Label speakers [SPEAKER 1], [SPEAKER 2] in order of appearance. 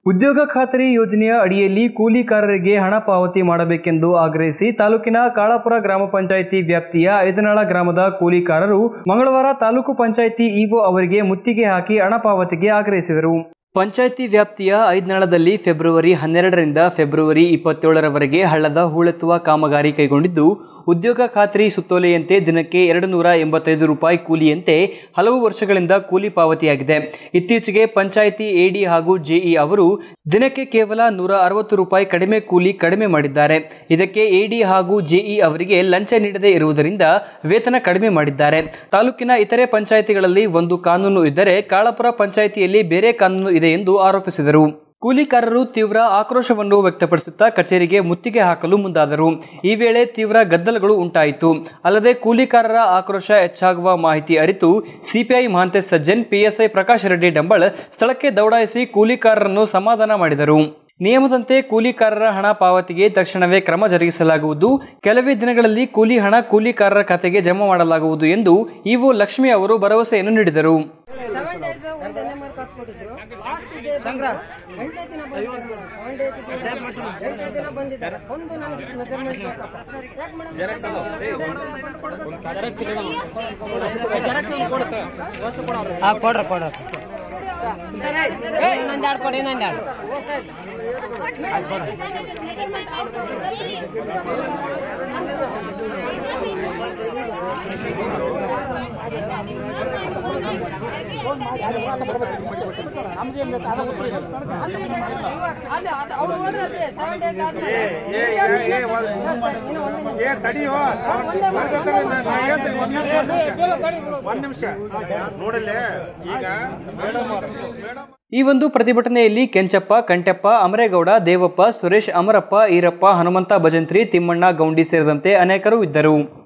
[SPEAKER 1] ಉದ್ಯೋಗ ಖಾತರಿ ಯೋಜನೆಯ ಅಡಿಯಲ್ಲಿ ಕೂಲಿಕಾರರಿಗೆ ಹಣ ಪಾವತಿ ಮಾಡಬೇಕೆಂದು ಆಗ್ರಹಿಸಿ ತಾಲೂಕಿನ ಕಾಳಾಪುರ ಗ್ರಾಮ ಪಂಚಾಯಿತಿ ವ್ಯಾಪ್ತಿಯ ಐದನಾಳ ಗ್ರಾಮದ ಕೂಲಿಕಾರರು ಮಂಗಳವಾರ ತಾಲೂಕು ಪಂಚಾಯಿತಿ ಇಒ ಅವರಿಗೆ ಮುತ್ತಿಗೆ ಹಾಕಿ ಹಣ ಪಾವತಿಗೆ ಆಗ್ರಹಿಸಿದರು ಪಂಚಾಯಿತಿ ವ್ಯಾಪ್ತಿಯ ಐದ್ನಾಳದಲ್ಲಿ ಫೆಬ್ರವರಿ ಹನ್ನೆರಡರಿಂದ ಫೆಬ್ರವರಿ ಇಪ್ಪತ್ತೇಳರವರೆಗೆ ಹಳ್ಳದ ಹೂಳೆತ್ತುವ ಕಾಮಗಾರಿ ಕೈಗೊಂಡಿದ್ದು ಉದ್ಯೋಗ ಖಾತ್ರಿ ಸುತ್ತೋಲೆಯಂತೆ ದಿನಕ್ಕೆ ಎರಡು ನೂರ ಎಂಬತ್ತೈದು ರೂಪಾಯಿ ಕೂಲಿಯಂತೆ ಹಲವು ವರ್ಷಗಳಿಂದ ಕೂಲಿ ಪಾವತಿಯಾಗಿದೆ ಇತ್ತೀಚೆಗೆ ಪಂಚಾಯಿತಿ ಎಡಿ ಹಾಗೂ ಜೆಇ ಅವರು ದಿನಕ್ಕೆ ಕೇವಲ ನೂರ ಅರವತ್ತು ರೂಪಾಯಿ ಕಡಿಮೆ ಕೂಲಿ ಕಡಿಮೆ ಮಾಡಿದ್ದಾರೆ ಇದಕ್ಕೆ ಎಡಿ ಹಾಗೂ ಜೆಇ ಅವರಿಗೆ ಲಂಚ ನೀಡದೇ ಇರುವುದರಿಂದ ವೇತನ ಕಡಿಮೆ ಮಾಡಿದ್ದಾರೆ ತಾಲೂಕಿನ ಇತರೆ ಪಂಚಾಯಿತಿಗಳಲ್ಲಿ ಒಂದು ಕಾನೂನು ಇದ್ದರೆ ಕಾಳಾಪುರ ಪಂಚಾಯಿತಿಯಲ್ಲಿ ಬೇರೆ ಕಾನೂನು ಇದೆ ಎಂದು ಆರೋಪಿಸಿದರು ಕೂಲಿಕಾರರು ತೀವ್ರ ಆಕ್ರೋಶವನ್ನು ವ್ಯಕ್ತಪಡಿಸುತ್ತಾ ಕಚೇರಿಗೆ ಮುತ್ತಿಗೆ ಹಾಕಲು ಮುಂದಾದರು ಈ ವೇಳೆ ತೀವ್ರ ಗದ್ದಲಗಳು ಉಂಟಾಯಿತು ಅಲ್ಲದೆ ಕೂಲಿಕಾರರ ಆಕ್ರೋಶ ಹೆಚ್ಚಾಗುವ ಮಾಹಿತಿ ಅರಿತು ಸಿಪಿಐ ಮಹಾಂತೇಶ್ ಸಜ್ಜನ್ ಪಿಎಸ್ಐ ಪ್ರಕಾಶ್ ರೆಡ್ಡಿ ಡಂಬಳ್ ಸ್ಥಳಕ್ಕೆ ದೌಡಾಯಿಸಿ ಕೂಲಿಕಾರರನ್ನು ಸಮಾಧಾನ ಮಾಡಿದರು ನಿಯಮದಂತೆ ಕೂಲಿಕಾರರ ಹಣ ಪಾವತಿಗೆ ತಕ್ಷಣವೇ ಕ್ರಮ ಜರುಗಿಸಲಾಗುವುದು ಕೆಲವೇ ದಿನಗಳಲ್ಲಿ ಕೂಲಿ ಹಣ ಕೂಲಿಕಾರರ ಖಾತೆಗೆ ಜಮಾ ಮಾಡಲಾಗುವುದು ಎಂದು ಇವು ಲಕ್ಷ್ಮಿ ಅವರು ಭರವಸೆಯನ್ನು ನೀಡಿದರು
[SPEAKER 2] ಸೆವೆನ್ ಡೇಸ್ ಒಂದು ಎನ್ ಎಂ ಆರ್ ಕೊಟ್ಟಿದ್ರು ಲಾಸ್ಟ್ ಡೇ ಎಂಟನೇ ದಿನ ಬಂದಿದ್ದಾರೆ ಸೆವೆನ್ ಡೇಸ್ ಎಂಟನೇ ದಿನ ಬಂದಿದ್ದಾರೆ ಒಂದು ನನಗೆ ಮೆಜರ್ಮೆಂಟ್ ಯಾಕೆ ಮೇಡಮ್
[SPEAKER 3] ಕೊಡ್ರಿ ಕೊಡ್ರಿ ಇನ್ನೊಂದ್ ಎರಡು ಕೊಡಿ ಇನ್ನೊಂದ್ ಎರಡು
[SPEAKER 2] ಅಲ್ಲಿ ಅದು ಅವ್ರು ಹೋದ್ರೆ ಅದೇ ಸೆವೆನ್ ಡೇಸ್ ಆದ್ಮೇಲೆ ಇನ್ನು ಒಂದು
[SPEAKER 4] ಏ ತಡಿಯೋ ಬರ್ದಿರ್ತಾರೆ, ನಾ- ನಾ ಹೇಳ್ತೀನಿ, ಒಂದ್ ನಿಮಿಷ, ಒಂದ್ ನಿಮಿಷ. ಒಂದ್ ನಿಮಿಷ ನೋಡಲ್ಲೇ ಈಗ ಮೇಡಮ್ ಅವ್ರು ಮೇಡಮ್
[SPEAKER 1] ಈ ಒಂದು ಪ್ರತಿಭಟನೆಯಲ್ಲಿ ಕೆಂಚಪ್ಪ ಕಂಟೆಪ್ಪ ಅಮರೇಗೌಡ ದೇವಪ್ಪ ಸುರೇಶ್ ಅಮರಪ್ಪ ಈರಪ್ಪ ಹನುಮಂತ ಭಜಂತ್ರಿ ತಿಮ್ಮಣ್ಣ ಗೌಂಡಿ ಸೇರಿದಂತೆ ಅನೇಕರು ಇದ್ದರು